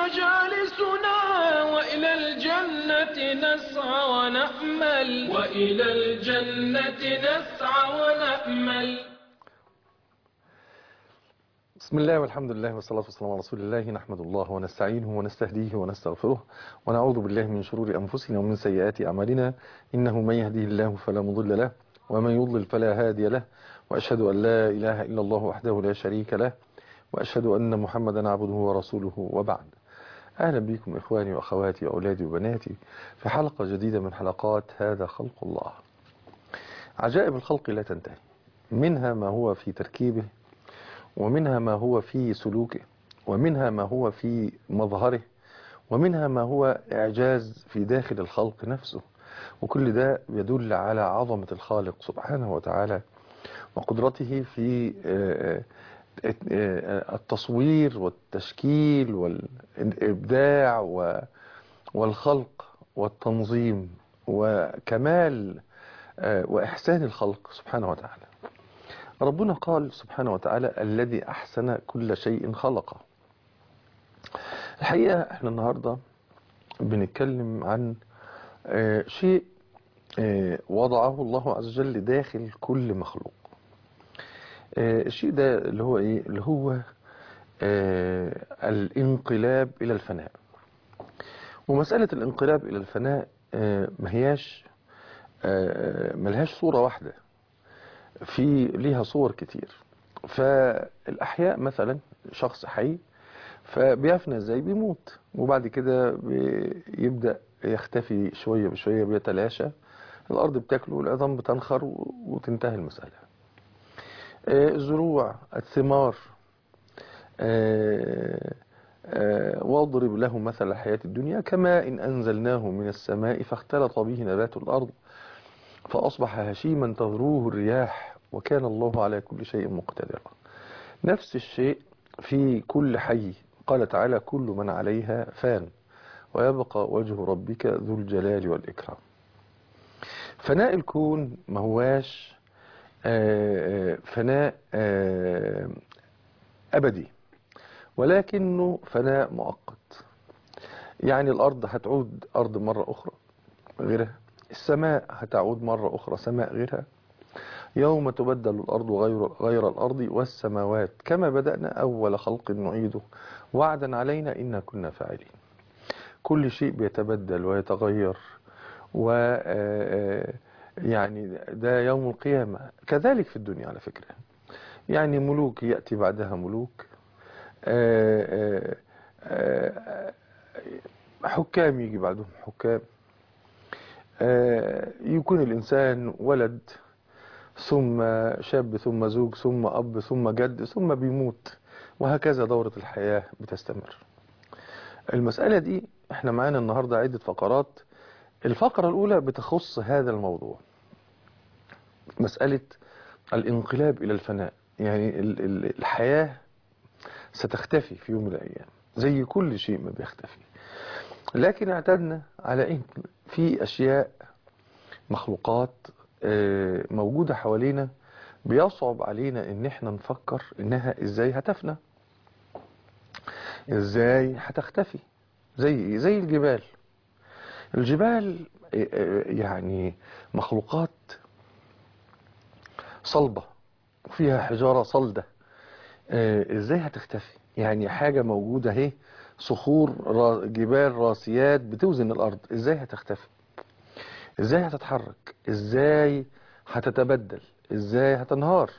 مجالسنا وإلى الجنة نسعى ونأمل وإلى الجنة نسعى ونأمل بسم الله والحمد لله والصلاة والسلام على رسول الله نحمد الله ونستعينه ونستهديه ونستغفره ونعوذ بالله من شرور أنفسنا ومن سيئات أعمالنا إنه من يهديه الله فلا مضل له ومن يضلل فلا هادي له وأشهد أن لا إله إلا الله وحده لا شريك له وأشهد أن محمدا عبده ورسوله وبعد أهلا بكم إخواني وأخواتي وأولادي وبناتي في حلقة جديدة من حلقات هذا خلق الله عجائب الخلق لا تنتهي منها ما هو في تركيبه ومنها ما هو في سلوكه ومنها ما هو في مظهره ومنها ما هو إعجاز في داخل الخلق نفسه وكل ده يدل على عظمة الخالق سبحانه وتعالى وقدرته في التصوير والتشكيل والإبداع والخلق والتنظيم وكمال وإحسان الخلق سبحانه وتعالى ربنا قال سبحانه وتعالى الذي أحسن كل شيء خلقه الحقيقة احنا النهاردة بنتكلم عن شيء وضعه الله عز وجل داخل كل مخلوق الشيء ده اللي هو ايه اللي هو الانقلاب الى الفناء ومسألة الانقلاب الى الفناء ما هياش ملهاش صورة واحدة في ليها صور كتير فالأحياء مثلا شخص حي فبيفنى ازاي بيموت وبعد كده بيبدأ يختفي شوية بشوية بيتلاشى الأرض بتاكله والعظام بتنخر وتنتهي المسألة الزروع الثمار واضرب له مثل الحياة الدنيا كما إن أنزلناه من السماء فاختلط به نبات الأرض فأصبح هشيما تذروه الرياح وكان الله على كل شيء مقتدرا نفس الشيء في كل حي قال تعالى كل من عليها فان ويبقى وجه ربك ذو الجلال والإكرام فناء الكون ما هواش فناء أبدي ولكنه فناء مؤقت يعني الأرض هتعود أرض مرة أخرى غيرها السماء هتعود مرة أخرى سماء غيرها يوم تبدل الأرض غير, غير الأرض والسماوات كما بدأنا أول خلق نعيده وعدا علينا إنا كنا فاعلين كل شيء بيتبدل ويتغير و يعني ده يوم القيامة كذلك في الدنيا على فكرة يعني ملوك يأتي بعدها ملوك حكام يجي بعدهم حكام يكون الإنسان ولد ثم شاب ثم زوج ثم أب ثم جد ثم بيموت وهكذا دورة الحياة بتستمر المسألة دي احنا معانا النهاردة عدة فقرات الفقرة الأولى بتخص هذا الموضوع مسألة الانقلاب إلى الفناء يعني الحياة ستختفي في يوم من الأيام زي كل شيء ما بيختفي لكن اعتدنا على ان في اشياء مخلوقات موجودة حوالينا بيصعب علينا ان احنا نفكر انها ازاي هتفنى ازاي هتختفي زي زي الجبال الجبال يعني مخلوقات صلبة وفيها حجارة صلدة ازاي هتختفي يعني حاجة موجودة اهي صخور جبال راسيات بتوزن الارض ازاي هتختفي ازاي هتتحرك ازاي هتتبدل ازاي هتنهار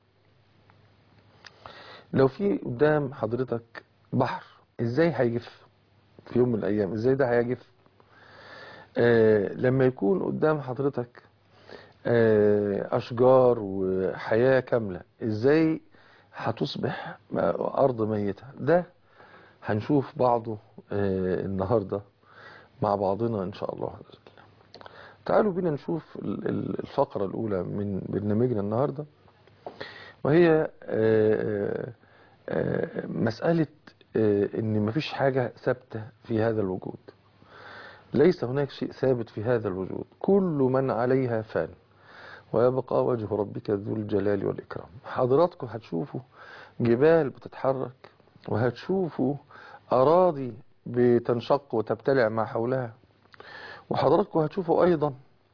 لو في قدام حضرتك بحر ازاي هيجف في يوم من الايام ازاي ده هيجف آه لما يكون قدام حضرتك آه اشجار وحياة كاملة ازاي هتصبح ارض ميتة ده هنشوف بعضه آه النهاردة مع بعضنا إن شاء الله عز وجل تعالوا بينا نشوف الفقرة الأولى من برنامجنا النهاردة وهي آه آه مسألة إن مفيش حاجة ثابتة في هذا الوجود ليس هناك شيء ثابت في هذا الوجود كل من عليها فان ويبقى وجه ربك ذو الجلال والإكرام حضراتكم هتشوفوا جبال بتتحرك وهتشوفوا أراضي بتنشق وتبتلع ما حولها وحضراتكم هتشوفوا أيضا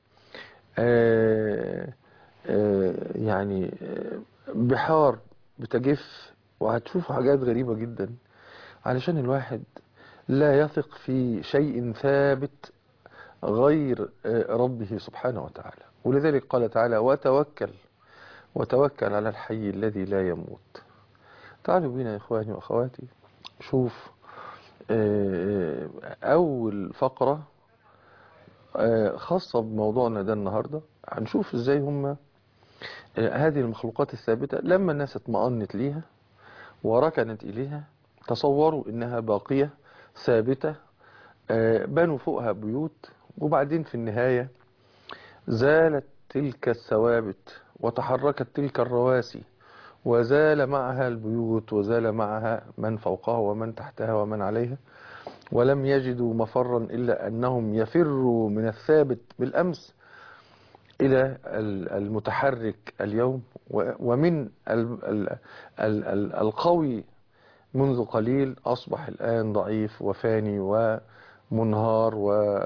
آه، آه، يعني آه، بحار بتجف وهتشوفوا حاجات غريبة جدا علشان الواحد لا يثق في شيء ثابت غير آه، ربه سبحانه وتعالى ولذلك قال تعالى وتوكل وتوكل على الحي الذي لا يموت تعالوا بينا يا إخواني وأخواتي شوف آه، أول فقرة آه، خاصة بموضوعنا ده النهاردة هنشوف ازاي هم آه، هذه المخلوقات الثابتة لما الناس اطمأنت ليها وركنت إليها تصوروا إنها باقية ثابتة آه، بنوا فوقها بيوت وبعدين في النهاية زالت تلك الثوابت وتحركت تلك الرواسي وزال معها البيوت وزال معها من فوقها ومن تحتها ومن عليها ولم يجدوا مفرا إلا أنهم يفروا من الثابت بالأمس إلى ال- المتحرك اليوم و- ومن ال- ال- ال- ال- القوي منذ قليل أصبح الآن ضعيف وفاني ومنهار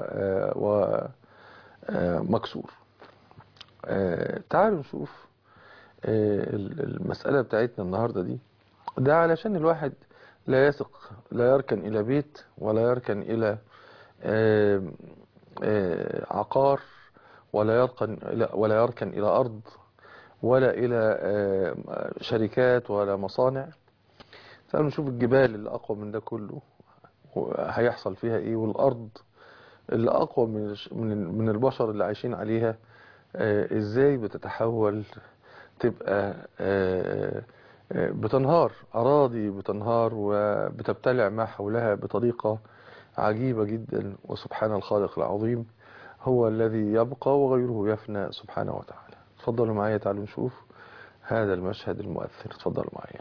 ومكسور تعالوا نشوف آه، ال- المسألة بتاعتنا النهاردة دي ده علشان الواحد لا يثق لا يركن إلى بيت ولا يركن إلى آه، آه، عقار ولا يركن إلى ولا يركن إلى أرض ولا إلى آه، شركات ولا مصانع تعالوا نشوف الجبال اللي أقوى من ده كله هيحصل فيها إيه والأرض اللي أقوى من الش- من من البشر اللي عايشين عليها آه، إزاي بتتحول تبقى آه، آه، بتنهار أراضي بتنهار وبتبتلع ما حولها بطريقة عجيبة جدا وسبحان الخالق العظيم هو الذي يبقى وغيره يفنى سبحانه وتعالى تفضلوا معايا تعالوا نشوف هذا المشهد المؤثر تفضلوا معايا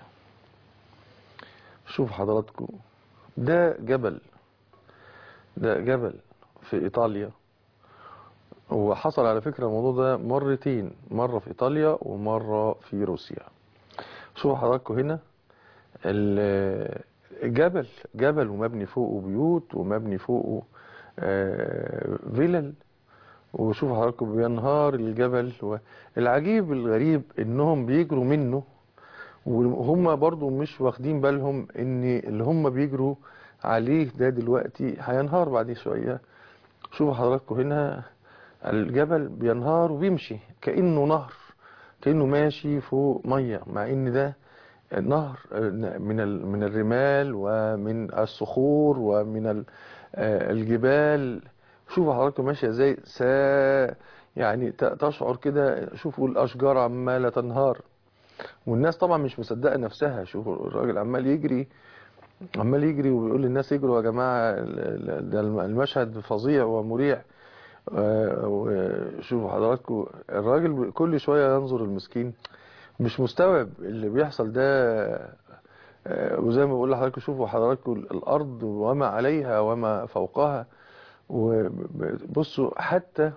شوف حضراتكم ده جبل ده جبل في إيطاليا وحصل على فكرة الموضوع ده مرتين مرة في إيطاليا ومرة في روسيا شوفوا حضراتكم هنا ال- جبل جبل ومبني فوقه بيوت ومبني فوقه آه، فيلل وشوفوا حضراتكم بينهار الجبل العجيب الغريب انهم بيجروا منه وهم برضو مش واخدين بالهم ان اللي هم بيجروا عليه ده دلوقتي هينهار بعد شوية شوفوا حضراتكم هنا الجبل بينهار وبيمشي كأنه نهر كأنه ماشي فوق مية مع ان ده نهر من ال- من الرمال ومن الصخور ومن ال- آه، الجبال شوفوا حضراتكم ماشية ازاي سا يعني ت- تشعر كده شوفوا الأشجار عمالة تنهار والناس طبعا مش مصدقة نفسها شوفوا الراجل عمال يجري عمال يجري وبيقول للناس اجروا يا جماعة ال- ال- ده الم- المشهد فظيع ومريع آه، وشوفوا حضراتكم الراجل كل شوية ينظر المسكين مش مستوعب اللي بيحصل ده آه، وزي ما بقول لحضراتكم شوفوا حضراتكم الأرض وما عليها وما فوقها وبصوا حتى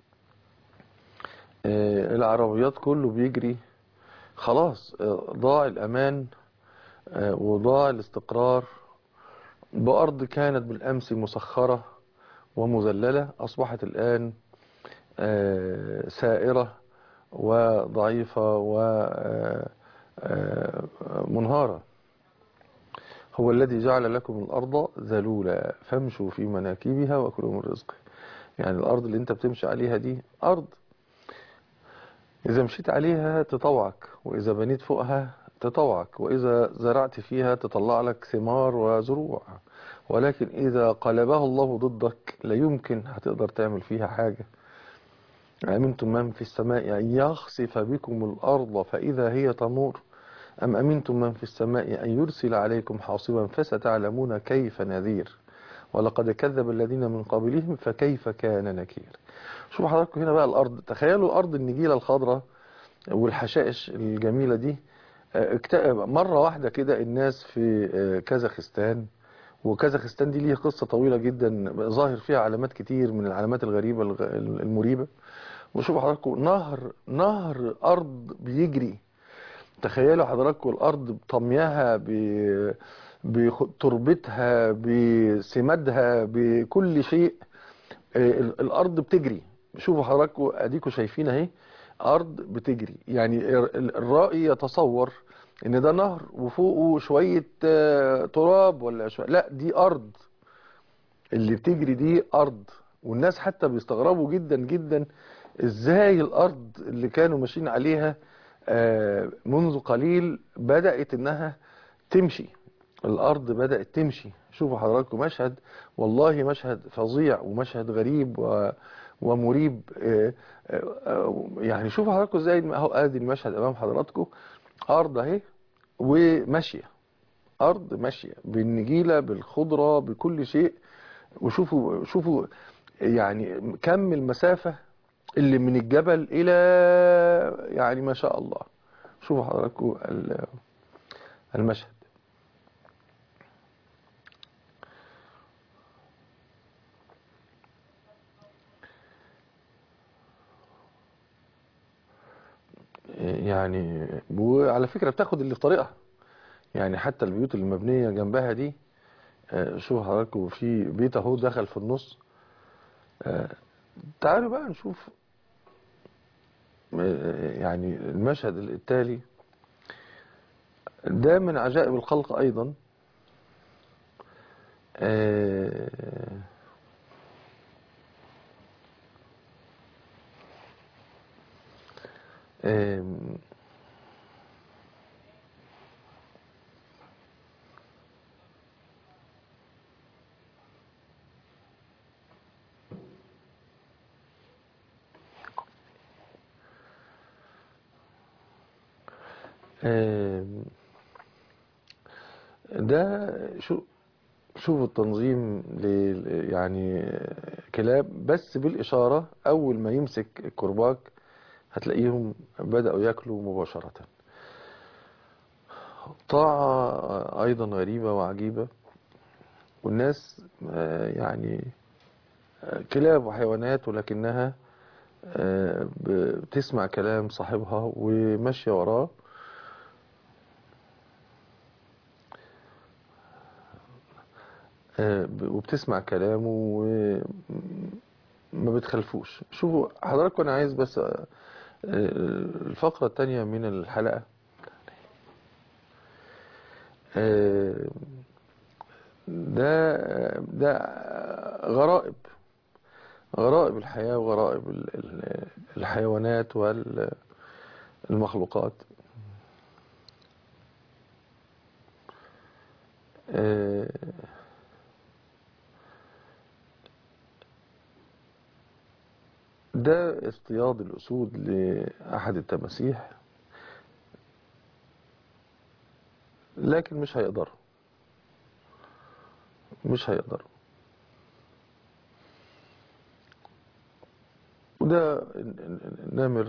آه، العربيات كله بيجري خلاص آه، ضاع الأمان آه، وضاع الاستقرار بأرض كانت بالأمس مسخرة ومذللة أصبحت الآن آه، سائرة وضعيفة ومنهارة هو الذي جعل لكم الأرض ذلولا فامشوا في مناكبها وكلوا من رزقه يعني الأرض اللي انت بتمشي عليها دي أرض إذا مشيت عليها تطوعك وإذا بنيت فوقها تطوعك وإذا زرعت فيها تطلع لك ثمار وزروع ولكن إذا قلبها الله ضدك لا يمكن هتقدر تعمل فيها حاجة أمنتم من في السماء أن يخسف بكم الأرض فإذا هي تمور أم أمنتم من في السماء أن يرسل عليكم حاصبا فستعلمون كيف نذير ولقد كذب الذين من قبلهم فكيف كان نكير شوفوا حضراتكم هنا بقى الأرض تخيلوا الأرض النجيلة الخضراء والحشائش الجميلة دي آه، اكتئب مرة واحدة كده الناس في آه، كازاخستان وكازاخستان دي ليها قصة طويلة جدا ظاهر فيها علامات كتير من العلامات الغريبة الغ- المريبة وشوفوا حضراتكم نهر نهر أرض بيجري تخيلوا حضراتكم الأرض بطميها ب... بتربتها بسمادها بكل شيء آه، ال- الارض بتجري شوفوا حضراتكم اديكم شايفين اهي ارض بتجري يعني ال- ال- الرائي يتصور ان ده نهر وفوقه شوية آه، تراب ولا شوية لا دي ارض اللي بتجري دي ارض والناس حتى بيستغربوا جدا جدا ازاي الارض اللي كانوا ماشيين عليها آه، منذ قليل بدأت انها تمشي الارض بدأت تمشي شوفوا حضراتكم مشهد والله مشهد فظيع ومشهد غريب و ومريب آه، آه، آه، يعني شوفوا حضراتكم ازاي اهو ادي المشهد امام حضراتكم ارض اهي وماشيه ارض ماشيه بالنجيله بالخضره بكل شيء وشوفوا شوفوا يعني كم المسافه اللي من الجبل الى يعني ما شاء الله شوفوا حضراتكم ال- المشهد يعني وعلى فكرة بتاخد اللي في طريقها يعني حتى البيوت اللي مبنية جنبها دي آه، شوف حضراتكم في بيت اهو دخل في النص آه، تعالوا بقى نشوف آه، يعني المشهد التالي ده من عجائب الخلق ايضا آه، آم، آم، ده شو شوفوا التنظيم ل يعني كلاب بس بالإشارة أول ما يمسك الكرباج هتلاقيهم بدأوا ياكلوا مباشرة طاعة أيضا غريبة وعجيبة والناس آه، يعني آه، كلاب وحيوانات ولكنها آه، بتسمع كلام صاحبها وماشية وراه آه، ب- وبتسمع كلامه وما بتخلفوش شوفوا حضراتكم أنا عايز بس آه، الفقرة التانية من الحلقة آه، ده ده غرائب غرائب الحياة وغرائب ال- ال- الحيوانات والمخلوقات آه، ده اصطياد الأسود لأحد التماسيح لكن مش هيقدروا مش هيقدروا وده ال- ال- النمر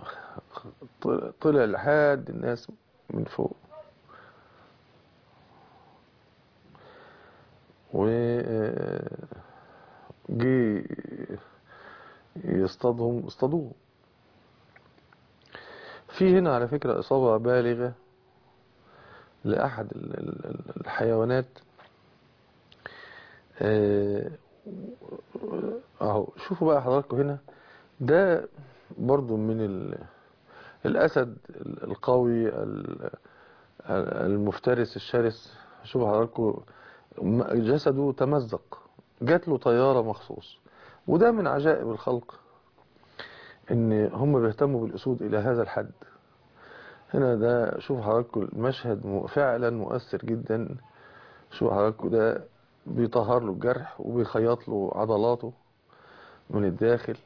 طلع لحد الناس من فوق و جه يصطادهم اصطادوه في هنا على فكرة إصابة بالغة لأحد ال- ال- ال- الحيوانات آه، اهو شوفوا بقى حضراتكم هنا ده برضو من ال... الأسد القوي ال- المفترس الشرس شوفوا حضراتكم م- جسده تمزق جات له طيارة مخصوص وده من عجائب الخلق ان هم بيهتموا بالأسود إلى هذا الحد هنا ده شوفوا حضراتكم المشهد م- فعلا مؤثر جدا شوفوا حضراتكم ده بيطهر له الجرح وبيخيط له عضلاته من الداخل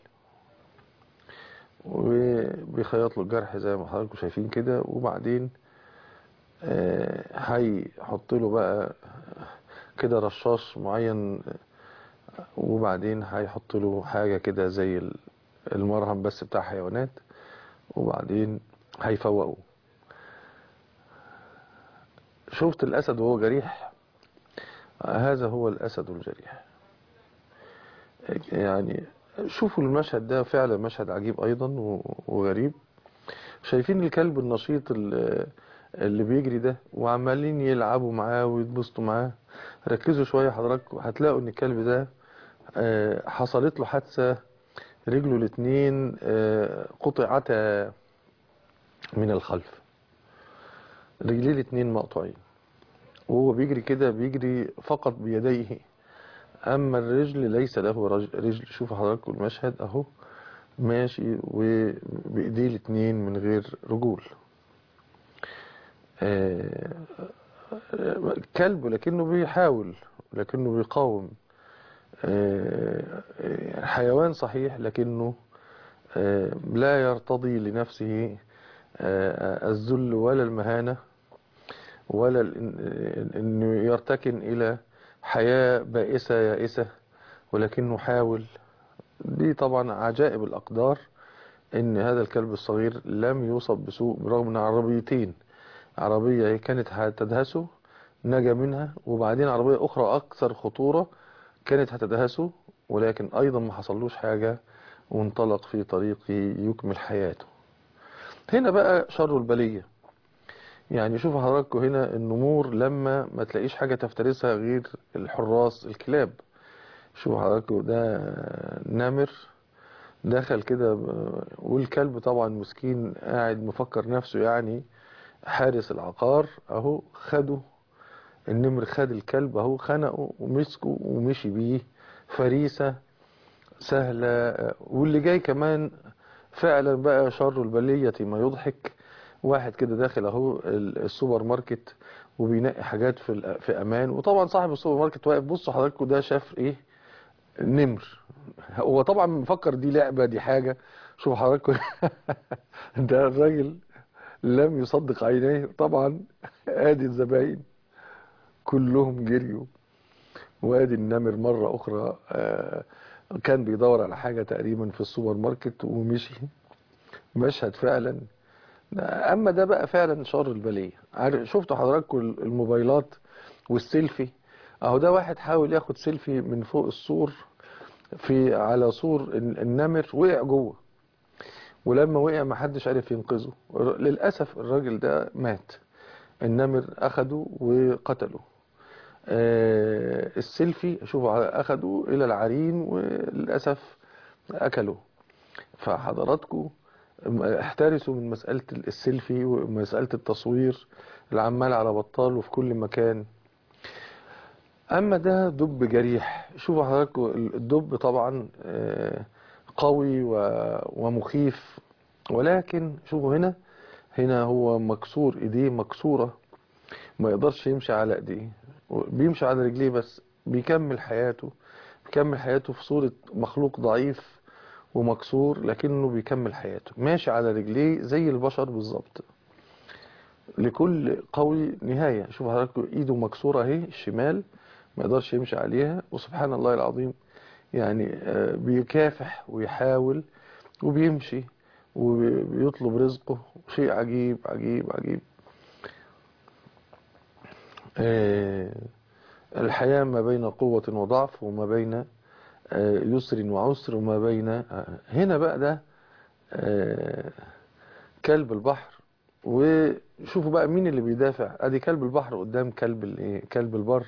وبيخيط له الجرح زي ما حضراتكم شايفين كده وبعدين آه، هيحط له بقى كده رشاش معين وبعدين هيحط له حاجة كده زي ال- المرهم بس بتاع حيوانات وبعدين هيفوقه شفت الأسد وهو جريح هذا هو الأسد الجريح يعني شوفوا المشهد ده فعلا مشهد عجيب أيضا و- وغريب شايفين الكلب النشيط ال- اللي بيجري ده وعمالين يلعبوا معاه ويتبسطوا معاه ركزوا شوية حضراتكم هتلاقوا ان الكلب ده آه، حصلت له حادثة رجله الاتنين آه، قطعتا من الخلف رجليه الاتنين مقطوعين وهو بيجري كده بيجري فقط بيديه اما الرجل ليس له رج- رجل شوفوا حضراتكم المشهد اهو ماشي وبايديه الاتنين من غير رجول آه، كلب لكنه بيحاول لكنه بيقاوم آه، آه، حيوان صحيح لكنه آه، لا يرتضي لنفسه آه، الذل ولا المهانة ولا ال- إن- انه يرتكن الى حياة بائسة يائسة ولكنه حاول دي طبعا عجائب الاقدار ان هذا الكلب الصغير لم يصب بسوء برغم ان عربيتين عربية كانت هتدهسه نجا منها وبعدين عربية اخرى اكثر خطورة كانت هتدهسه ولكن ايضا ما حصلوش حاجة وانطلق في طريقه يكمل حياته هنا بقى شر البلية يعني شوفوا حضراتكم هنا النمور لما ما تلاقيش حاجة تفترسها غير الحراس الكلاب شوفوا حضراتكم ده نمر دخل كده ب- والكلب طبعا مسكين قاعد مفكر نفسه يعني حارس العقار اهو خده النمر خد الكلب اهو خنقه ومسكه ومشي بيه فريسة سهلة واللي جاي كمان فعلا بقى شر البلية ما يضحك واحد كده داخل اهو ال- السوبر ماركت وبينقي حاجات في الأ- في امان وطبعا صاحب السوبر ماركت واقف بصوا حضراتكم ده شاف ايه نمر هو طبعا مفكر دي لعبة دي حاجة شوف حضراتكم ده الراجل لم يصدق عينيه طبعا ادي الزباين كلهم جريوا وادي النمر مرة اخرى آه، كان بيدور على حاجة تقريبا في السوبر ماركت ومشي مشهد فعلا اما ده بقى فعلا شر البلية عارف شفتوا حضراتكم الموبايلات والسيلفي اهو ده واحد حاول ياخد سيلفي من فوق السور في على سور الن- النمر وقع جوه ولما وقع ما حدش عرف ينقذه ر- للأسف الراجل ده مات النمر أخده وقتله آه، السيلفي شوفوا ع- أخده إلى العرين وللأسف أكله فحضراتكم احترسوا من مسألة السيلفي ومسألة التصوير العمال على بطال وفي كل مكان اما ده دب جريح شوفوا حضراتكم الدب طبعا آه، قوي و- ومخيف ولكن شوفوا هنا هنا هو مكسور ايديه مكسورة ما يقدرش يمشي على ايديه بيمشي على رجليه بس بيكمل حياته بيكمل حياته في صورة مخلوق ضعيف ومكسور لكنه بيكمل حياته ماشي على رجليه زي البشر بالظبط لكل قوي نهاية شوف حضراتكم ايده مكسورة اهي الشمال ما يقدرش يمشي عليها وسبحان الله العظيم يعني آه، بيكافح ويحاول وبيمشي وبيطلب رزقه شيء عجيب عجيب عجيب آه، الحياة ما بين قوة وضعف وما بين آه، يسر وعسر وما بين آه، هنا بقى ده آه، كلب البحر وشوفوا بقى مين اللي بيدافع ادي كلب البحر قدام كلب الايه كلب البر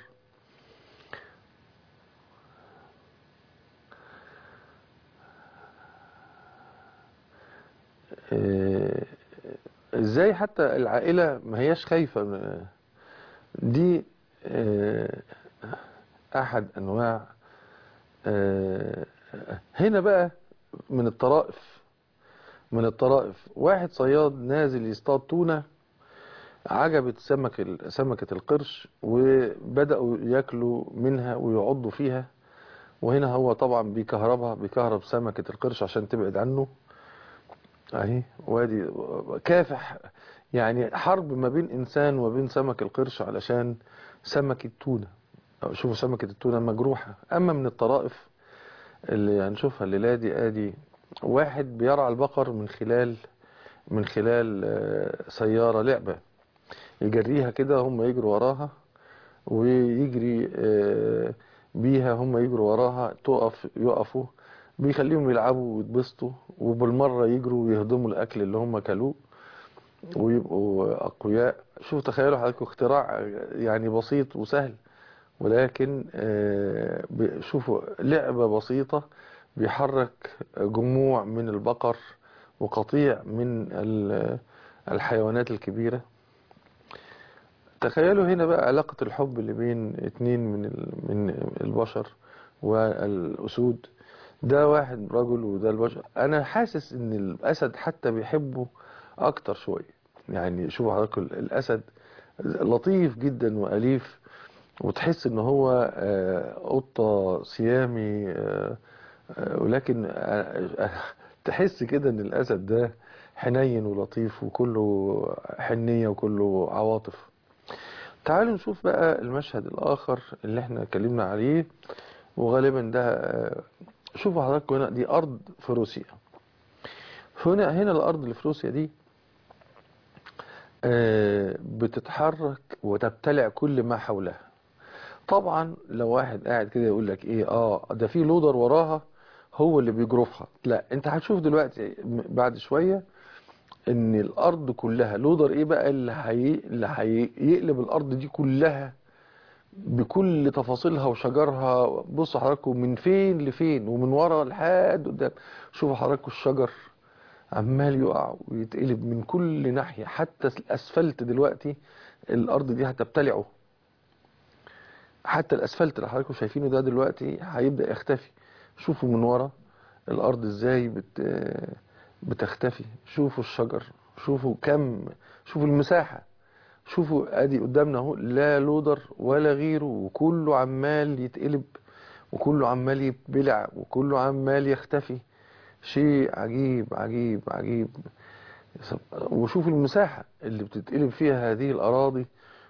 آه، ازاي حتى العائلة ما هياش خايفة من- دي آه، احد انواع آه، هنا بقى من الطرائف من الطرائف واحد صياد نازل يصطاد تونة عجبت سمك ال- سمكة القرش وبدأوا ياكلوا منها ويعضوا فيها وهنا هو طبعا بيكهربها بيكهرب سمكة القرش عشان تبعد عنه اهي وادي كافح يعني حرب ما بين انسان وبين سمك القرش علشان سمك التونة أو شوفوا سمكة التونة مجروحة اما من الطرائف اللي هنشوفها الليلة دي ادي واحد بيرعى البقر من خلال من خلال آه، سيارة لعبة يجريها كده هم يجروا وراها ويجري آه، بيها هم يجروا وراها تقف يقفوا بيخليهم يلعبوا ويتبسطوا وبالمرة يجروا ويهضموا الأكل اللي هم كلوه ويبقوا أقوياء شوفوا تخيلوا حضراتكم اختراع يعني بسيط وسهل ولكن آه، ب- شوفوا لعبة بسيطة بيحرك جموع من البقر وقطيع من ال- الحيوانات الكبيرة تخيلوا هنا بقى علاقة الحب اللي بين اتنين من ال- من البشر والأسود ده واحد رجل وده البشر أنا حاسس إن الأسد حتى بيحبه أكتر شوية يعني شوفوا حضراتكم الأسد لطيف جدا وأليف وتحس إن هو آه، قطة سيامي آه، آه، ولكن آه، آه، تحس كده إن الأسد ده حنين ولطيف وكله حنية وكله عواطف تعالوا نشوف بقى المشهد الآخر اللي احنا اتكلمنا عليه وغالبا ده آه، شوفوا حضراتكم هنا دي أرض في روسيا هنا هنا الأرض اللي في روسيا دي آه، بتتحرك وتبتلع كل ما حولها طبعا لو واحد قاعد كده يقول لك ايه اه ده في لودر وراها هو اللي بيجرفها لا انت هتشوف دلوقتي بعد شوية ان الارض كلها لودر ايه بقى اللي هي اللي هيقلب الارض دي كلها بكل تفاصيلها وشجرها بصوا حضراتكم من فين لفين ومن ورا لحد قدام شوفوا حضراتكم الشجر عمال يقع ويتقلب من كل ناحية حتى الاسفلت دلوقتي الارض دي هتبتلعه حتى الاسفلت اللي حضراتكم شايفينه ده دلوقتي هيبدأ يختفي شوفوا من ورا الارض ازاي بت بتختفي شوفوا الشجر شوفوا كم شوفوا المساحة شوفوا ادي قدامنا اهو لا لودر ولا غيره وكله عمال يتقلب وكله عمال يتبلع وكله عمال يختفي شيء عجيب عجيب عجيب وشوفوا المساحة اللي بتتقلب فيها هذه الأراضي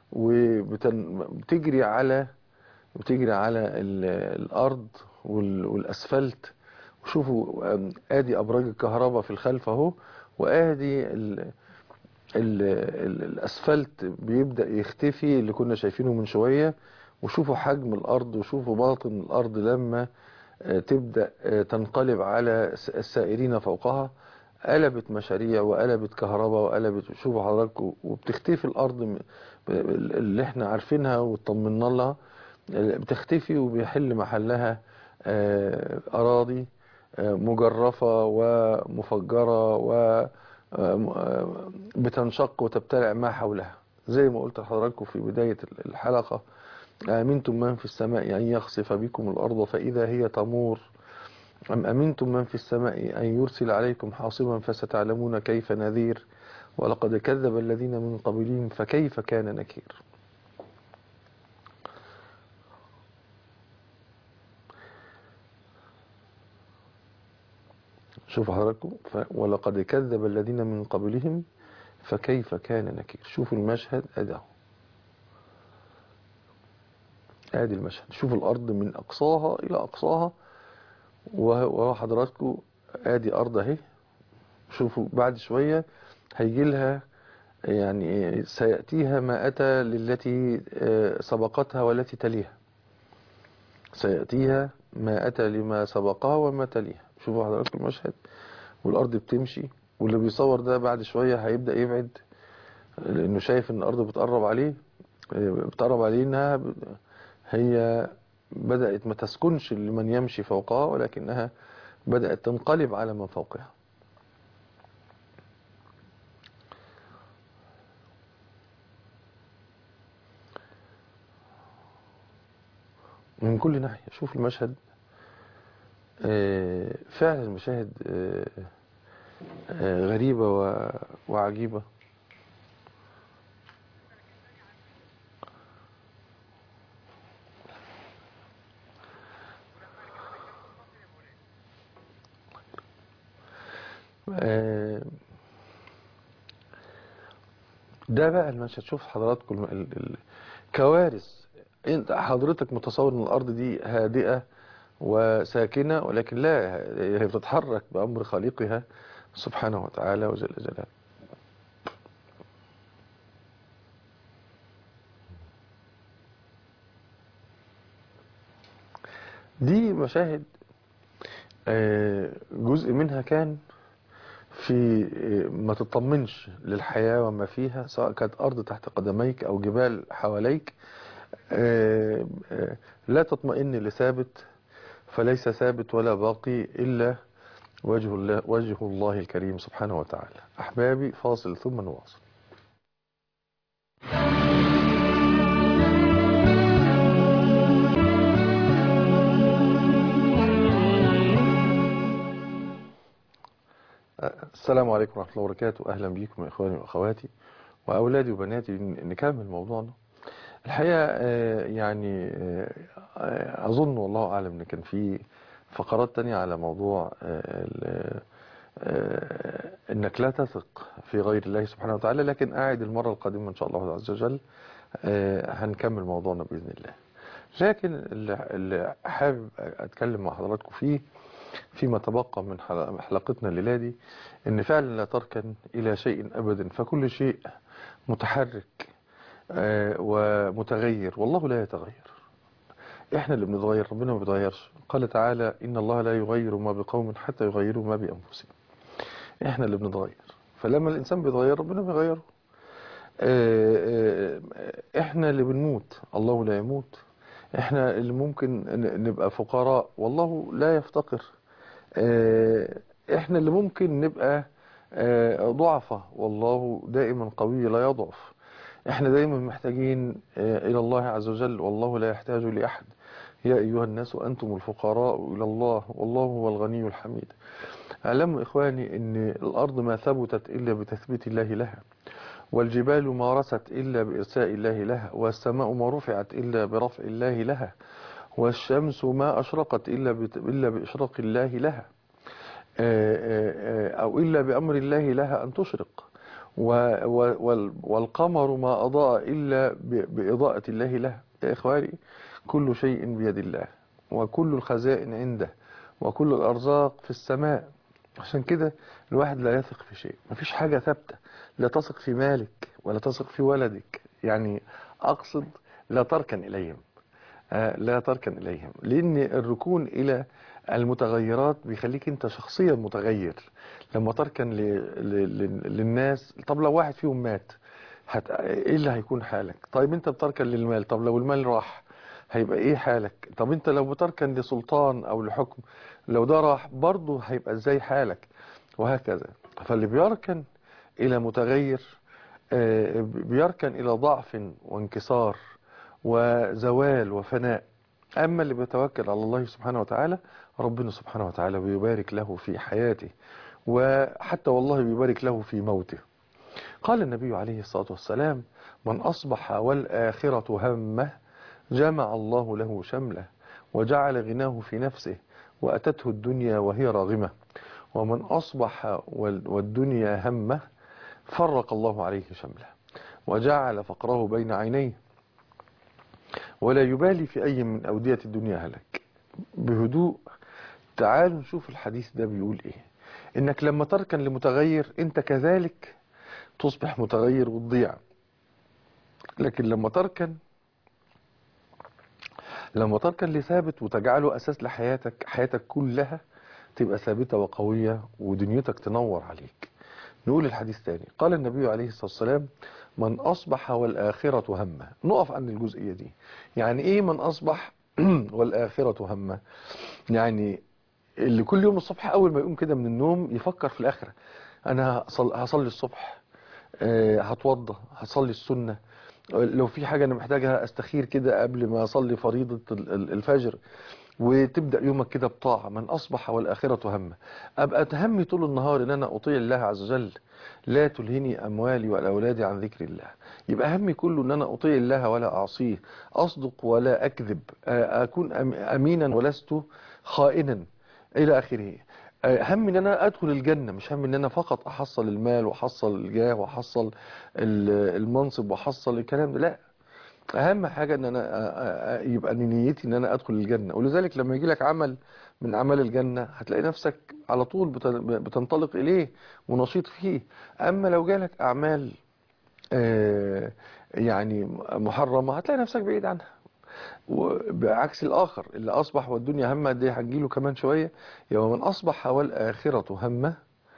وبتجري على بتجري على ال- الأرض وال- والأسفلت وشوفوا آم، ادي ابراج الكهرباء في الخلف اهو وادي ال ال ال الاسفلت بيبدأ يختفي اللي كنا شايفينه من شوية وشوفوا حجم الارض وشوفوا باطن الارض لما آه، تبدأ آه، تنقلب على الس- السائرين فوقها قلبت مشاريع وقلبت كهرباء وقلبت شوفوا حضراتكم وبتختفي الارض م- اللي احنا عارفينها وطمنا لها بتختفي وبيحل محلها آه، اراضي آه، مجرفة ومفجرة و آه، بتنشق وتبتلع ما حولها زي ما قلت لحضراتكم في بداية الحلقة أمنتم من في السماء أن يخسف بكم الأرض فإذا هي تمور أم أمنتم من في السماء أن يرسل عليكم حاصبا فستعلمون كيف نذير ولقد كذب الذين من قبلهم فكيف كان نكير شوفوا حضراتكم ف... ولقد كذب الذين من قبلهم فكيف كان نكير شوفوا المشهد ادي اهو ادي المشهد شوفوا الارض من اقصاها الى اقصاها وهو حضراتكم ادي ارض اهي شوفوا بعد شوية هيجي لها يعني سيأتيها ما أتى للتي آه، سبقتها والتي تليها سيأتيها ما أتى لما سبقها وما تليها شوفوا حضراتكم المشهد والأرض بتمشي واللي بيصور ده بعد شوية هيبدأ يبعد لأنه شايف إن الأرض بتقرب عليه آه، بتقرب عليه إنها ب- هي بدأت ما تسكنش لمن يمشي فوقها ولكنها بدأت تنقلب على من فوقها من كل ناحية شوف المشهد آه، فعلا المشاهد آه، آه، غريبة و- وعجيبة آه، ده بقى المشهد شوف حضراتكم ال- ال- الكوارث انت حضرتك متصور ان الارض دي هادئة وساكنة ولكن لا هي بتتحرك بأمر خالقها سبحانه وتعالى وجل جلاله دي مشاهد آه، جزء منها كان في ما تطمنش للحياة وما فيها سواء كانت أرض تحت قدميك أو جبال حواليك آه، آه، لا تطمئن لثابت فليس ثابت ولا باقي إلا وجه الله, وجه الله الكريم سبحانه وتعالى أحبابي فاصل ثم نواصل السلام عليكم ورحمة الله وبركاته أهلا بكم يا إخواني وأخواتي وأولادي وبناتي نكمل موضوعنا الحقيقة آه، يعني آه، آه، أظن والله أعلم أن كان في فقرات تانية على موضوع آه، ال- آه، أنك لا تثق في غير الله سبحانه وتعالى لكن قاعد المرة القادمة إن شاء الله عز وجل آه، هنكمل موضوعنا بإذن الله لكن اللي- اللي حابب أتكلم مع حضراتكم فيه فيما تبقى من حل- حلقتنا الليلة دي ان فعلا لا تركن الى شيء ابدا فكل شيء متحرك آه، ومتغير والله لا يتغير احنا اللي بنتغير ربنا ما بيتغيرش قال تعالى ان الله لا يغير ما بقوم حتى يغيروا ما بانفسهم احنا اللي بنتغير فلما الانسان بيتغير ربنا بيغيره آه، آه، احنا اللي بنموت الله لا يموت احنا اللي ممكن ن- نبقى فقراء والله لا يفتقر آه، احنا اللي ممكن نبقى آه، ضعفة والله دائما قوي لا يضعف احنا دائما محتاجين آه، الى الله عز وجل والله لا يحتاج لأحد يا أيها الناس أنتم الفقراء إلى الله والله هو الغني الحميد اعلموا إخواني أن الأرض ما ثبتت إلا بتثبيت الله لها والجبال ما رست إلا بإرساء الله لها والسماء ما رفعت إلا برفع الله لها والشمس ما أشرقت إلا بت- إلا بإشراق الله لها آه، آه، آه، أو إلا بأمر الله لها أن تشرق و- و- وال- والقمر ما أضاء إلا ب- بإضاءة الله لها يا إخواني كل شيء بيد الله وكل الخزائن عنده وكل الأرزاق في السماء عشان كده الواحد لا يثق في شيء مفيش حاجة ثابتة لا تثق في مالك ولا تثق في ولدك يعني أقصد لا تركن إليهم آه، لا تركن إليهم لأن الركون إلى المتغيرات بيخليك أنت شخصيا متغير لما تركن ل... ل... ل... للناس طب لو واحد فيهم مات هت... إيه اللي هيكون حالك طيب أنت بتركن للمال طب لو المال راح هيبقى إيه حالك طب أنت لو بتركن لسلطان أو لحكم لو ده راح برضه هيبقى إزاي حالك وهكذا فاللي بيركن إلى متغير آه، بيركن إلى ضعف وانكسار وزوال وفناء أما اللي بيتوكل على الله سبحانه وتعالى ربنا سبحانه وتعالى بيبارك له في حياته وحتى والله بيبارك له في موته قال النبي عليه الصلاة والسلام من أصبح والآخرة همه جمع الله له شمله وجعل غناه في نفسه وأتته الدنيا وهي راغمة ومن أصبح وال- والدنيا همه فرق الله عليه شمله وجعل فقره بين عينيه ولا يبالي في أي من أودية الدنيا هلك بهدوء تعالوا نشوف الحديث ده بيقول إيه إنك لما تركن لمتغير أنت كذلك تصبح متغير وتضيع لكن لما تركن لما تركن لثابت وتجعله أساس لحياتك حياتك كلها تبقى ثابتة وقوية ودنيتك تنور عليك نقول الحديث تاني قال النبي عليه الصلاة والسلام من أصبح والآخرة همه نقف عند الجزئية دي يعني إيه من أصبح والآخرة همه يعني اللي كل يوم الصبح أول ما يقوم كده من النوم يفكر في الآخرة أنا هصل- هصلي الصبح آه، هتوضى هصلي السنة لو في حاجة أنا محتاجها أستخير كده قبل ما أصلي فريضة ال- ال- الفجر وتبدأ يومك كده بطاعة من أصبح والآخرة همه أبقى تهمي طول النهار إن أنا أطيع الله عز وجل لا تلهني أموالي والأولاد عن ذكر الله يبقى همي كله إن أنا أطيع الله ولا أعصيه أصدق ولا أكذب آه، أكون أم- أمينا ولست خائنا إلى آخره آه، هم ان انا ادخل الجنة مش هم ان انا فقط احصل المال واحصل الجاه واحصل ال- المنصب واحصل الكلام ده لا اهم حاجة ان انا أ- أ- يبقى نيتي ان انا ادخل الجنة ولذلك لما يجي لك عمل من اعمال الجنة هتلاقي نفسك على طول بت- بتنطلق اليه ونشيط فيه اما لو جالك اعمال آه، يعني محرمة هتلاقي نفسك بعيد عنها وبعكس الآخر اللي أصبح والدنيا همه دي هتجيله كمان شوية يوم من أصبح والآخرة همه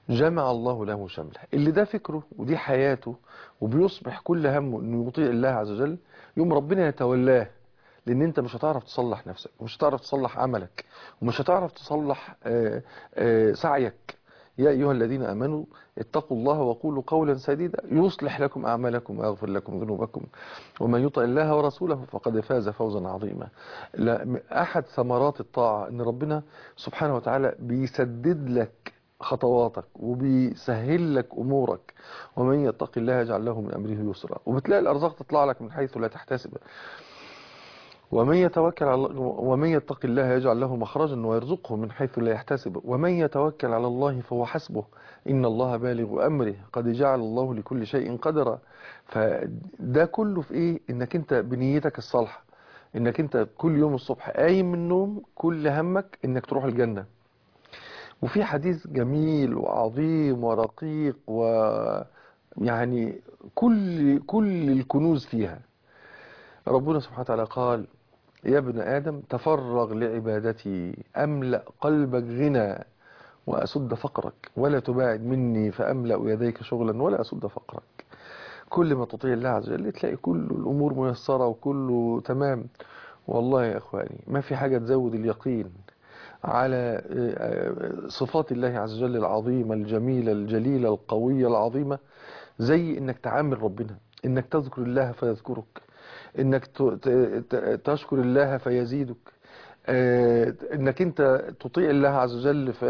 جمع الله له شمله اللي ده فكره ودي حياته وبيصبح كل همه انه يطيع الله عز وجل يوم ربنا يتولاه لان انت مش هتعرف تصلح نفسك ومش هتعرف تصلح عملك ومش هتعرف تصلح آه، آه، سعيك يا ايها الذين امنوا اتقوا الله وقولوا قولا سديدا يصلح لكم اعمالكم ويغفر لكم ذنوبكم ومن يطع الله ورسوله فقد فاز فوزا عظيما لا احد ثمرات الطاعه ان ربنا سبحانه وتعالى بيسدد لك خطواتك وبيسهل لك امورك ومن يتق الله يجعل له من امره يسرا وبتلاقي الارزاق تطلع لك من حيث لا تحتسب ومن يتوكل على الله ومن يتق الله يجعل له مخرجا ويرزقه من حيث لا يحتسب ومن يتوكل على الله فهو حسبه إن الله بالغ أمره قد جعل الله لكل شيء قدرا فده كله في إيه إنك أنت بنيتك الصالحة إنك أنت كل يوم الصبح قايم من النوم كل همك إنك تروح الجنة وفي حديث جميل وعظيم ورقيق ويعني كل كل الكنوز فيها ربنا سبحانه وتعالى قال يا ابن آدم تفرغ لعبادتي أملأ قلبك غنى وأسد فقرك ولا تباعد مني فأملأ يديك شغلا ولا أسد فقرك كل ما تطيع الله عز وجل تلاقي كل الأمور ميسرة وكله تمام والله يا إخواني ما في حاجة تزود اليقين على صفات الله عز وجل العظيمة الجميلة الجليلة القوية العظيمة زي انك تعامل ربنا انك تذكر الله فيذكرك انك ت- ت- تشكر الله فيزيدك آه، انك انت تطيع الله عز وجل ف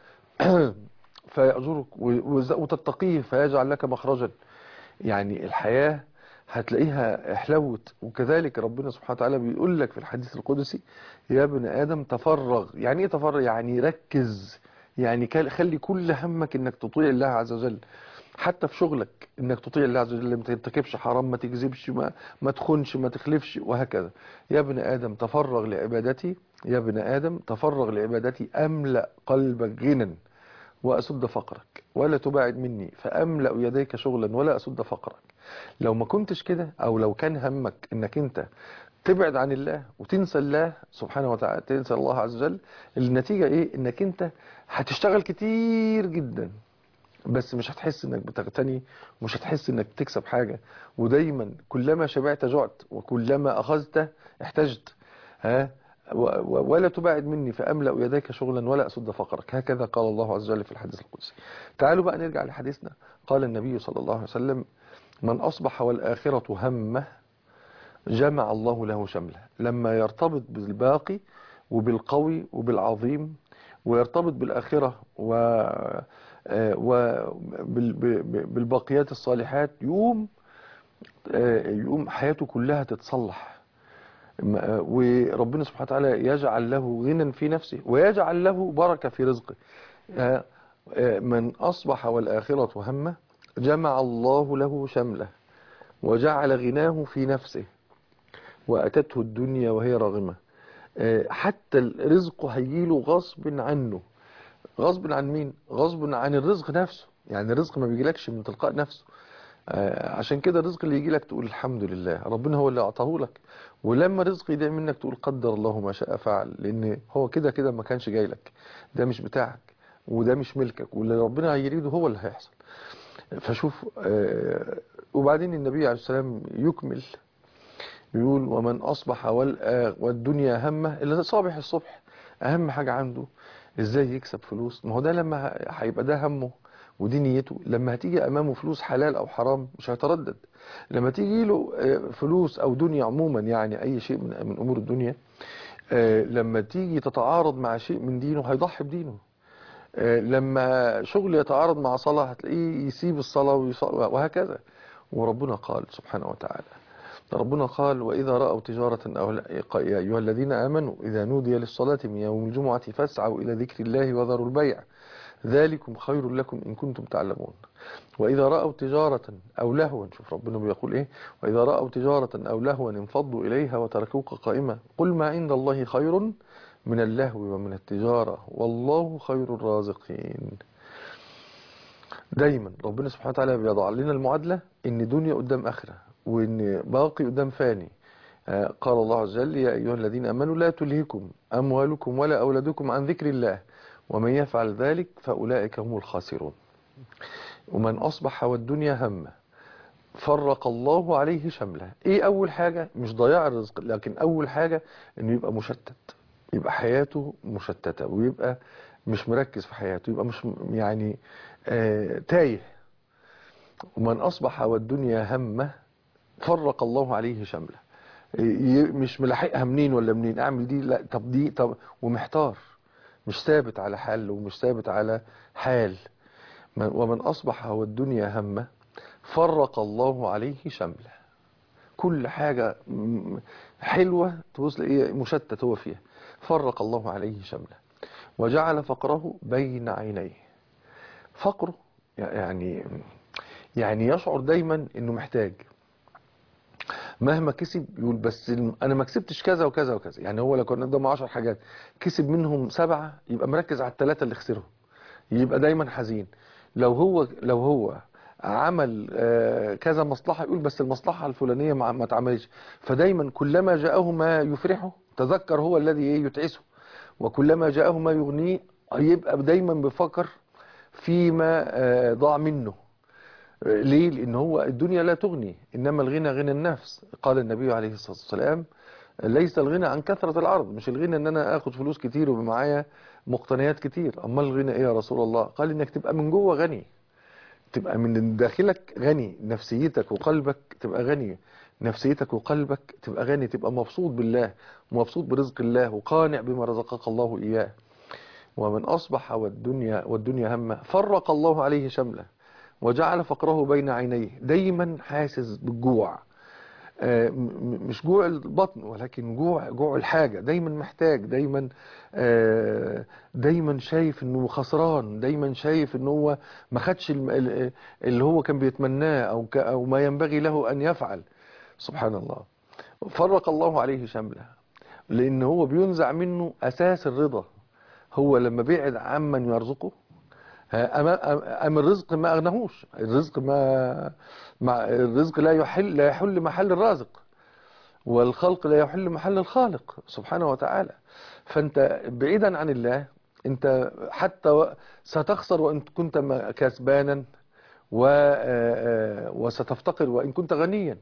فيأجرك و- وز- وتتقيه فيجعل لك مخرجا يعني الحياة هتلاقيها حلوت وكذلك ربنا سبحانه وتعالى بيقول لك في الحديث القدسي يا ابن آدم تفرغ يعني ايه تفرغ يعني ركز يعني كال- خلي كل همك انك تطيع الله عز وجل حتى في شغلك انك تطيع الله عز وجل ما ترتكبش حرام ما تكذبش ما, ما تخونش ما تخلفش وهكذا يا ابن آدم تفرغ لعبادتي يا ابن آدم تفرغ لعبادتي أملأ قلبك غنى وأسد فقرك ولا تباعد مني فأملأ يديك شغلا ولا أسد فقرك لو ما كنتش كده أو لو كان همك انك انت تبعد عن الله وتنسى الله سبحانه وتعالى تنسى الله عز وجل النتيجة ايه انك انت هتشتغل كتير جدا بس مش هتحس انك بتغتني ومش هتحس انك بتكسب حاجة ودايما كلما شبعت جعت وكلما اخذت احتجت ها و- و- ولا تباعد مني فأملأ يديك شغلا ولا أسد فقرك هكذا قال الله عز وجل في الحديث القدسي تعالوا بقى نرجع لحديثنا قال النبي صلى الله عليه وسلم من أصبح والآخرة همه جمع الله له شمله لما يرتبط بالباقي وبالقوي وبالعظيم ويرتبط بالآخرة و وبالباقيات الصالحات يقوم آه، يقوم حياته كلها تتصلح م- آه، وربنا سبحانه وتعالى يجعل له غنى في نفسه ويجعل له بركة في رزقه آه، آه، من أصبح والآخرة همه جمع الله له شمله وجعل غناه في نفسه وأتته الدنيا وهي راغمة آه، حتى الرزق هيجيله غصب عنه غصب عن مين غصب عن الرزق نفسه يعني الرزق ما بيجيلكش من تلقاء نفسه آه، عشان كده الرزق اللي يجيلك تقول الحمد لله ربنا هو اللي اعطاه لك ولما الرزق يضيع منك تقول قدر الله ما شاء فعل لان هو كده كده ما كانش جاي لك ده مش بتاعك وده مش ملكك واللي ربنا هيريده هو اللي هيحصل فشوف آه، وبعدين النبي عليه السلام يكمل يقول ومن أصبح والآ- والدنيا همه اللي صابح الصبح أهم حاجة عنده إزاي يكسب فلوس ما هو ده لما ه- هيبقى ده همه ودي نيته لما هتيجي أمامه فلوس حلال أو حرام مش هيتردد لما تيجي له آه، فلوس أو دنيا عموما يعني أي شيء من من أمور الدنيا آه، لما تيجي تتعارض مع شيء من دينه هيضحي بدينه آه، لما شغل يتعارض مع صلاة هتلاقيه يسيب الصلاة ويص- وهكذا وربنا قال سبحانه وتعالى ربنا قال وإذا رأوا تجارة أو لا يا أيها الذين آمنوا إذا نودي للصلاة من يوم الجمعة فاسعوا إلى ذكر الله وذروا البيع ذلكم خير لكم إن كنتم تعلمون وإذا رأوا تجارة أو لهوا شوف ربنا بيقول إيه وإذا رأوا تجارة أو لهوا انفضوا إليها وتركوك قائمة قل ما عند الله خير من اللهو ومن التجارة والله خير الرازقين دايما ربنا سبحانه وتعالى بيضع لنا المعادلة ان دنيا قدام اخرة وان باقي قدام فاني آه، قال الله عز وجل يا ايها الذين امنوا لا تلهكم اموالكم ولا اولادكم عن ذكر الله ومن يفعل ذلك فاولئك هم الخاسرون ومن أصبح والدنيا همه فرق الله عليه شمله ايه اول حاجة مش ضياع الرزق لكن اول حاجة انه يبقى مشتت يبقى حياته مشتتة ويبقى مش مركز في حياته يبقى مش يعني آه تايه ومن اصبح والدنيا همه فرق الله عليه شمله ي- مش ملاحقها منين ولا منين اعمل دي لا طب دي طب ومحتار مش ثابت على حل ومش ثابت على حال من- ومن اصبح والدنيا همه فرق الله عليه شمله كل حاجة م- حلوة تبص ايه مشتت هو فيها فرق الله عليه شمله وجعل فقره بين عينيه فقره يعني يعني يشعر دايما انه محتاج مهما كسب يقول بس الم- انا ما كسبتش كذا وكذا وكذا يعني هو لو كان قدامه 10 حاجات كسب منهم سبعة يبقى مركز على الثلاثة اللي خسرهم يبقى دايما حزين لو هو لو هو عمل آه، كذا مصلحة يقول بس المصلحة الفلانية ما ما اتعملش فدايما كلما جاءه ما يفرحه تذكر هو الذي إيه يتعسه وكلما جاءه ما يغنيه يبقى دايما بيفكر فيما آه، ضاع منه آه، ليه لان هو الدنيا لا تغني انما الغنى غنى النفس قال النبي عليه الصلاة والسلام ليس الغنى عن كثرة العرض مش الغنى ان انا اخد فلوس كتير ويبقى معايا مقتنيات كتير اما الغنى ايه يا رسول الله قال انك تبقى من جوه غني تبقى من داخلك غني نفسيتك وقلبك تبقى غني نفسيتك وقلبك تبقى غني تبقى مبسوط بالله مبسوط برزق الله وقانع بما رزقك الله إياه ومن أصبح والدنيا والدنيا همه فرق الله عليه شمله وجعل فقره بين عينيه دايما حاسس بالجوع آه، م- م- مش جوع البطن ولكن جوع جوع الحاجة دايما محتاج دايما آه، دايما شايف انه خسران دايما شايف انه هو ما خدش الم- ال- اللي هو كان بيتمناه او ك- او ما ينبغي له ان يفعل سبحان الله فرق الله عليه شمله لان هو بينزع منه اساس الرضا هو لما بيعد عمن يرزقه أم, أم الرزق ما أغنهوش الرزق ما, ما الرزق لا يحل لا يحل محل الرازق والخلق لا يحل محل الخالق سبحانه وتعالى فأنت بعيدا عن الله أنت حتى و- ستخسر وإن كنت م- كسبانا و- آه، آه، وستفتقر وإن كنت غنيا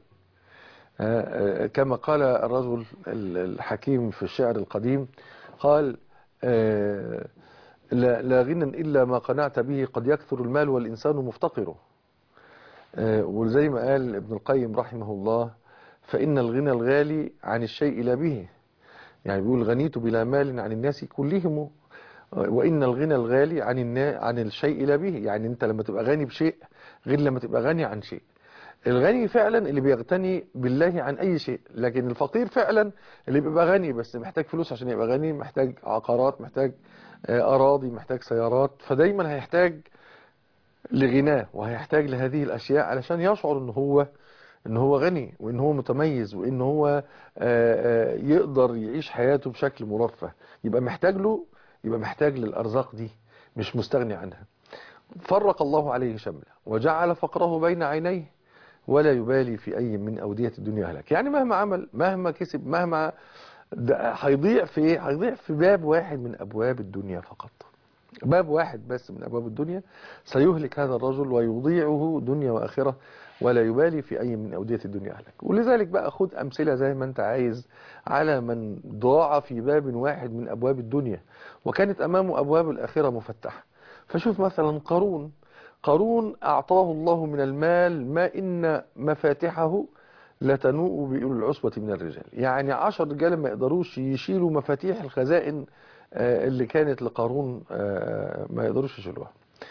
آه، آه، كما قال الرجل ال- الحكيم في الشعر القديم قال آه، لا, لا غنى إلا ما قنعت به قد يكثر المال والإنسان مفتقره آه، وزي ما قال ابن القيم رحمه الله فإن الغنى الغالي عن الشيء لا به يعني بيقول غنيت بلا مال عن الناس كلهم وإن الغنى الغالي عن النا عن الشيء لا به يعني أنت لما تبقى غني بشيء غير لما تبقى غني عن شيء الغني فعلا اللي بيغتني بالله عن أي شيء لكن الفقير فعلا اللي بيبقى غني بس محتاج فلوس عشان يبقى غني محتاج عقارات محتاج آه، أراضي محتاج سيارات فدايما هيحتاج لغناه وهيحتاج لهذه الأشياء علشان يشعر ان هو ان هو غني وان هو متميز وان هو آه، آه، يقدر يعيش حياته بشكل مرفه يبقى محتاج له يبقى محتاج للأرزاق دي مش مستغني عنها فرق الله عليه شمله وجعل فقره بين عينيه ولا يبالي في أي من أودية الدنيا هلك يعني مهما عمل مهما كسب مهما ده هيضيع في ايه هيضيع في باب واحد من أبواب الدنيا فقط باب واحد بس من أبواب الدنيا سيهلك هذا الرجل ويضيعه دنيا وآخرة ولا يبالي في أي من أودية الدنيا أهلك ولذلك بقى خد أمثلة زي ما أنت عايز على من ضاع في باب واحد من أبواب الدنيا وكانت أمامه أبواب الآخرة مفتحة فشوف مثلا قارون قارون أعطاه الله من المال ما إن مفاتحه لتنوء بأولي العصبة من الرجال يعني عشر رجال ما يقدروش يشيلوا مفاتيح الخزائن آه، اللي كانت لقارون آه، ما يقدروش يشيلوها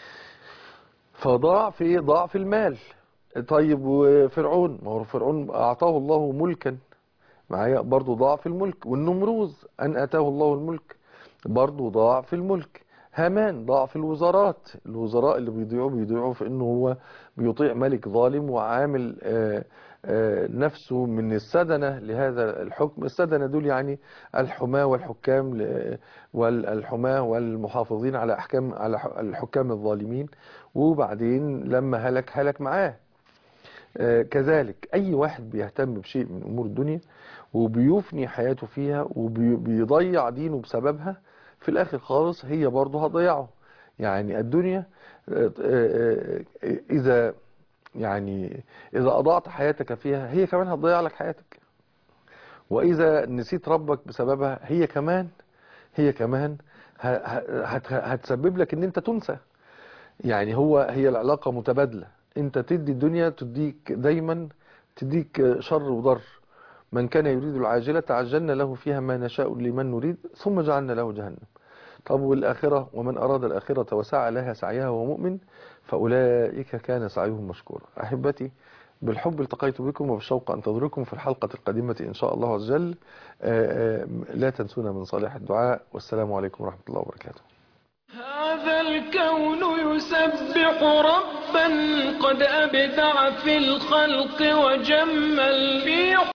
فضاع في إيه؟ ضاع في المال طيب وفرعون ما هو فرعون أعطاه الله ملكا معايا برضه ضاع في الملك والنمروز أن أتاه الله الملك برضه ضاع في الملك هامان ضاع في الوزارات الوزراء اللي بيضيعوا بيضيعوا في انه هو بيطيع ملك ظالم وعامل آه، آه، نفسه من السدنة لهذا الحكم السدنة دول يعني الحماة والحكام ل- والحماة والمحافظين على أحكام على ح- الحكام الظالمين وبعدين لما هلك هلك معاه آه، كذلك أي واحد بيهتم بشيء من أمور الدنيا وبيفني حياته فيها وبيضيع دينه بسببها في الآخر خالص هي برضه هتضيعه يعني الدنيا آه، آه، آه، إذا يعني إذا أضعت حياتك فيها هي كمان هتضيع لك حياتك وإذا نسيت ربك بسببها هي كمان هي كمان ه- ه- هت- هتسبب لك ان انت تنسى يعني هو هي العلاقة متبادلة انت تدي الدنيا تديك دايما تديك شر وضر من كان يريد العاجلة عجلنا له فيها ما نشاء لمن نريد ثم جعلنا له جهنم طب والآخرة ومن أراد الآخرة وسعى لها سعيها وهو مؤمن فأولئك كان سعيهم مشكورا أحبتي بالحب التقيت بكم وبالشوق أنتظركم في الحلقة القادمة إن شاء الله عز وجل آه، آه، لا تنسونا من صالح الدعاء والسلام عليكم ورحمة الله وبركاته هذا الكون يسبح ربا قد أبدع في الخلق وجمل في